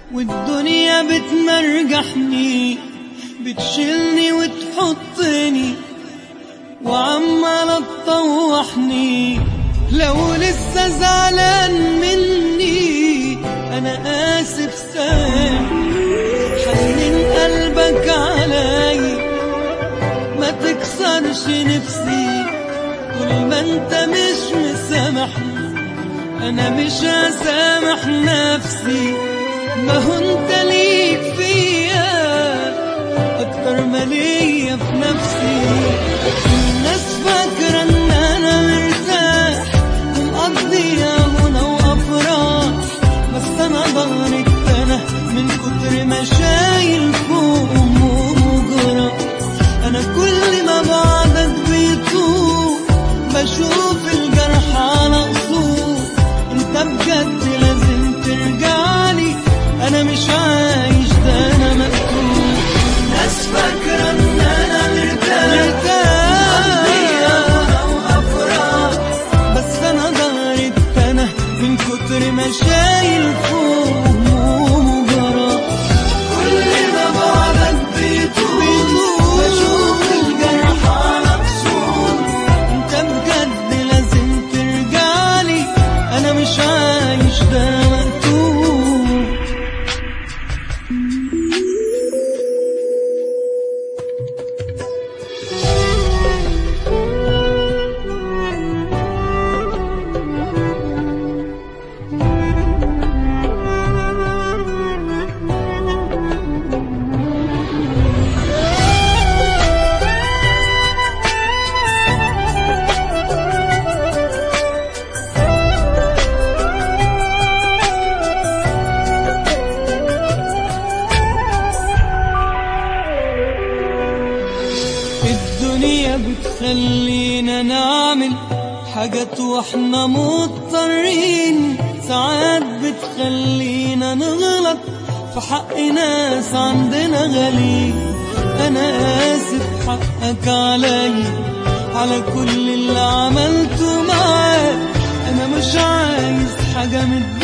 والدنيا بتمرجحني بتشيلني وتحطني وعمالة تطوحني لو لسه زعلان مني أنا آسف سامح حنن قلبك علي ما تكسرش نفسي طول ما انت مش مسامحني انا مش هسامح نفسي ما هو انت ليك فيا اكتر ما ليا في نفسي الناس فاكرة ان انا مرتاح ومقضيها هنا وافراح بس انا ضهري اتنى من كتر ما شايل فوق هموم وجرح انا كل ما بعدك بيطول بشوف الجرح على اصول انت بجد لازم ترجعلي انا مش عايش ده انا مقتول ناس فاكرة ان انا مرتاح بس انا ضهري اتنى من كتر ما شايل فوق هموم وجرح كل ما بعدك بيطول بشوف الجرح على اصول انت بجد لازم ترجعلي انا مش عايش ده مقتول الدنيا بتخلينا نعمل حاجات واحنا مضطرين ساعات بتخلينا نغلط في حق ناس عندنا غالي انا اسف حقك عليا على كل اللي عملته معاك انا مش عايز حاجة من